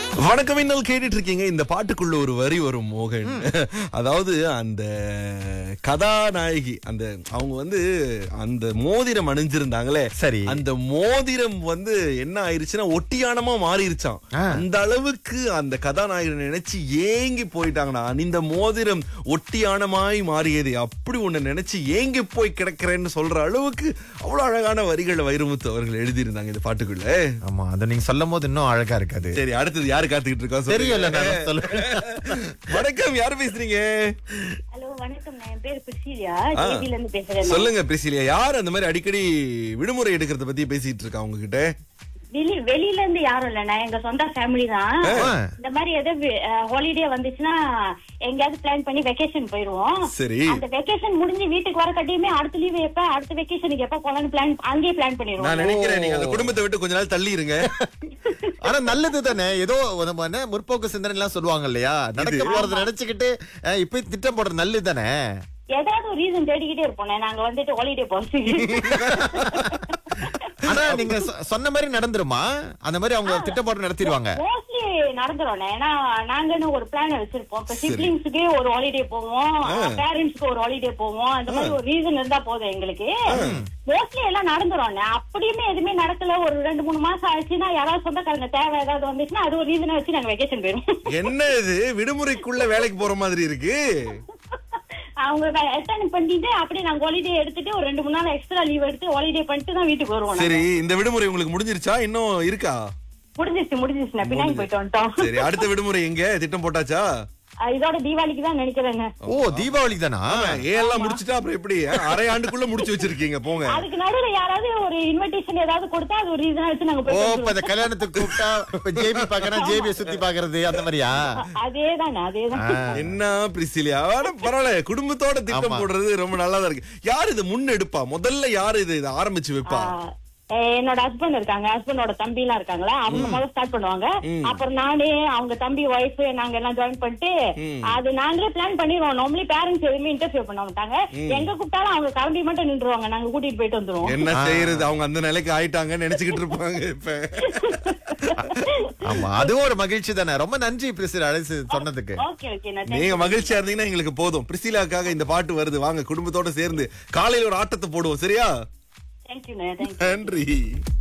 வணக்கம் இன்னல் கேட்டுட்டு இருக்கீங்க இந்த பாட்டுக்குள்ள ஒரு வரி வரும் மோகன் அதாவது அந்த கதாநாயகி அந்த அவங்க வந்து அந்த மோதிரம் அணிஞ்சிருந்தாங்களே சரி. அந்த மோதிரம் வந்து என்ன ஆயிருச்சுன்னா ஒட்டியானமா மாறிடுச்சான் ஆ. அந்த அளவுக்கு அந்த கதாநாயகனை நினைச்சு ஏங்கி போயிட்டாங்கண்ணா இந்த மோதிரம் ஒட்டியானமாய் மாறியது அப்படி ஒண்ணு நினைச்சு ஏங்கி போய் கிடக்கிறேன்னு சொல்ற அளவுக்கு அவ்வளவு அழகான வரிகளை வைரமுத்து அவர்கள் எழுதியிருந்தாங்க இந்த பாட்டுக்குள்ள ஆமா அதை நீங்க சொல்லும் போது இன்னும் அழகா இருக்காது சரி அடுத்தது யாரு காத்துக்கிட்டு இருக்கா சொல்லுங்க. தெரியல நான் சொல்லுவேன் வணக்கம் யாரு பேசுறீங்க ஹலோ வணக்கம் நான் என் பேர் பிரிசிலியா ஆ. ஜேபில இருந்து பேசுறேன் சொல்லுங்க பிரிசிலியா யார் அந்த மாதிரி அடிக்கடி விடுமுறை எடுக்கிறத பத்தி பேசிட்டு இருக்கா உங்ககிட்ட வெளி வெளியில இருந்து யாரும் இல்ல நான் எங்க சொந்த ஃபேமிலி தான் ஆ. இந்த மாதிரி எதாவது ஹாலிடே வந்துச்சுன்னா எங்கேயாவது பிளான் பண்ணி வெக்கேஷன் போயிருவோம் சரி அந்த வெக்கேஷன் முடிஞ்சு வீட்டுக்கு வர கட்டியுமே அடுத்த லீவ் எப்ப அடுத்த வெக்கேஷனுக்கு எப்ப போலாம்னு பிளான் அங்கேயே பிளான் நான் பண்ணிடுவோம் நினைக்கிறேன் நீங்க அந்த குடும்பத்தை விட்டு கொஞ்ச நாள் தள்ளி இருங்க ஆனா நல்லது தானே ஏதோ நம்ம என்ன முற்போக்கு சிந்தனை எல்லாம் சொல்லுவாங்க இல்லையா நடக்க போறத நினைச்சுக்கிட்டு அஹ், இப்ப திட்டம் போடுறது நல்லது தானே ஏதாவது ஒரு ரீசன் தேடிக்கிட்டே இருப்போம் நாங்க வந்துட்டு ஹாலிடே போறதுக்கு ஆனா நீங்க சொ- சொன்ன மாதிரி நடந்துருமா அந்த மாதிரி அவங்க திட்டம் போட்டு நடத்திடுவாங்க மோஸ்ட்லி நடந்துரும் ஏன்னா நாங்கன்னு ஒரு பிளான் வச்சிருப்போம் இப்ப சிப்ளிங்ஸுக்கு ஒரு ஹாலிடே போவோம் பேரண்ட்ஸ்க்கு ஒரு ஹாலிடே போவோம் அந்த மாதிரி ஒரு ரீசன் இருந்தா போதும் எங்களுக்கு மோஸ்ட்லி எல்லாம் நடந்துரும் அப்படியுமே எதுவுமே நடக்கல ஒரு ரெண்டு மூணு மாசம் ஆச்சுன்னா யாராவது சொந்தக்காரங்க தேவை ஏதாவது வந்துச்சுன்னா அது ஒரு ரீசனை வச்சு நாங்க வெக்கேஷன் போயிருவோம் என்ன இது விடுமுறைக்குள்ள வேலைக்கு போற மாதிரி இருக்கு அவங்க அட்டன் பண்ணிட்டு அப்படியே நாங்க ஹாலிடே எடுத்துட்டு ஒரு ரெண்டு மூணு நாள் எக்ஸ்ட்ரா லீவ் எடுத்து ஹாலிடே பண்ணிட்டு தான் வீட்டுக்கு வருவோம் நாங்க. சரி இந்த விடுமுறை உங்களுக்கு முடிஞ்சிருச்சா இன்னும் இருக்கா முடிஞ்சிருச்சு முடிஞ்சிருச்சு நான் பின்னாடி போயிட்டு வந்துட்டோம் சரி அடுத்த விடுமுறை எங்க திட்டம் போட்டாச்சா அஹ் இதோட தீபாவளிக்கு தான் நினைக்கிறேங்க ஓ தீபாவளி தானா ஏன் முடிச்சுட்டா அப்புறம் எப்படி அரை ஆண்டுக்குள்ள முடிச்சு வச்சிருக்கீங்க போங்க அதுக்கு நடுவுல யாராவது ஒரு இன்விடேஷன் ஏதாவது கொடுத்தா அது ஒரு ரீசனா வச்சு நாங்க ஓ போய் இப்ப இந்த கல்யாணத்துக்கு கூப்பிட்டா இப்ப ஜேபி பாக்கறேன் ஜேபியை சுத்தி பாக்குறது அந்த மாதிரியா அதேதான் அதேதான் என்ன பிரிசிலியா ஆனா பரவாயில்ல குடும்பத்தோட திட்டம் ஆமா. போடுறது ரொம்ப நல்லா தான் இருக்கு யார் இது முன்னெடுப்பா முதல்ல யாரு இது இதை ஆரம்பிச்சு வைப்பா ஆஹ் அஹ் என்னோட ஹஸ்பண்ட் இருக்காங்க ஹஸ்பண்டோட தம்பி எல்லாம் இருக்காங்களா அவங்க முதல்ல ஸ்டார்ட் பண்ணுவாங்க அப்புறம் நானே அவங்க தம்பி ஒய்ஃப் நாங்க எல்லாம் ஜாயின் பண்ணிட்டு அது நாங்களே பிளான் பண்ணிடுவோம் நார்மலி பேரண்ட்ஸ் எதுவுமே இன்டர்ஃபியர் பண்ண மாட்டாங்க எங்க கூப்பிட்டாலும் அவங்க கிளம்பி மட்டும் நின்றுவாங்க நாங்க கூட்டிட்டு போயிட்டு வந்துருவோம் என்ன செய்யறது அவங்க அந்த நிலைக்கு ஆயிட்டாங்கன்னு நினைச்சுக்கிட்டு இருப்பாங்க இப்ப ஆமா அதுவும் ஒரு மகிழ்ச்சி தானே ரொம்ப நன்றி பிரிசில் அழைச்சு சொன்னதுக்கு ஓகே ஓகே நான் நீங்க மகிழ்ச்சியா இருந்தீங்கன்னா எங்களுக்கு போதும் பிரிசிலாக்காக இந்த பாட்டு வருது வாங்க குடும்பத்தோட சேர்ந்து காலையில ஒரு ஆட்டத்தை போடுவோம் சரியா தேங்க்யூ தேங்க்யூ நன்றி